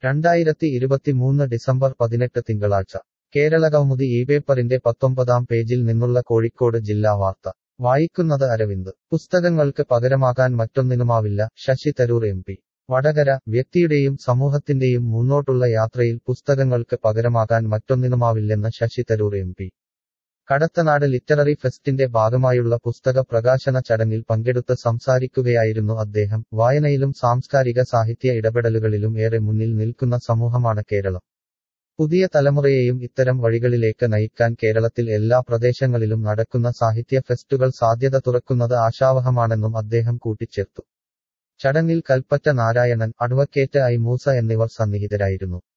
രണ്ടായിരത്തി ഇരുപത്തിമൂന്ന് ഡിസംബർ പതിനെട്ട് തിങ്കളാഴ്ച കേരളകൗമുദി ഈ പേപ്പറിന്റെ പത്തൊമ്പതാം പേജിൽ നിന്നുള്ള കോഴിക്കോട് ജില്ലാ വാർത്ത വായിക്കുന്നത് അരവിന്ദ് പുസ്തകങ്ങൾക്ക് പകരമാകാൻ മറ്റൊന്നിനുമാവില്ല ശശി തരൂർ എം പി വടകര വ്യക്തിയുടെയും സമൂഹത്തിന്റെയും മുന്നോട്ടുള്ള യാത്രയിൽ പുസ്തകങ്ങൾക്ക് പകരമാകാൻ മറ്റൊന്നിനുമാവില്ലെന്ന് Shashi Tharoor M P Kadathanad literary ഫെസ്റ്റിന്റെ ഭാഗമായുള്ള പുസ്തക പ്രകാശന ചടങ്ങിൽ പങ്കെടുത്ത് സംസാരിക്കുകയായിരുന്നു അദ്ദേഹം വായനയിലും സാംസ്കാരിക സാഹിത്യ ഇടപെടലുകളിലും ഏറെ മുന്നിൽ നിൽക്കുന്ന സമൂഹമാണ് കേരളം പുതിയ തലമുറയെയും ഇത്തരം വഴികളിലേക്ക് നയിക്കാൻ കേരളത്തിൽ എല്ലാ പ്രദേശങ്ങളിലും നടക്കുന്ന സാഹിത്യ ഫെസ്റ്റുകൾ സാധ്യത തുറക്കുന്നത് ആശാവഹമാണെന്നും അദ്ദേഹം കൂട്ടിച്ചേർത്തു ചടങ്ങിൽ കൽപ്പറ്റ നാരായണൻ അഡ്വക്കേറ്റ് ഐ മൂസ എന്നിവർ സന്നിഹിതരായിരുന്നു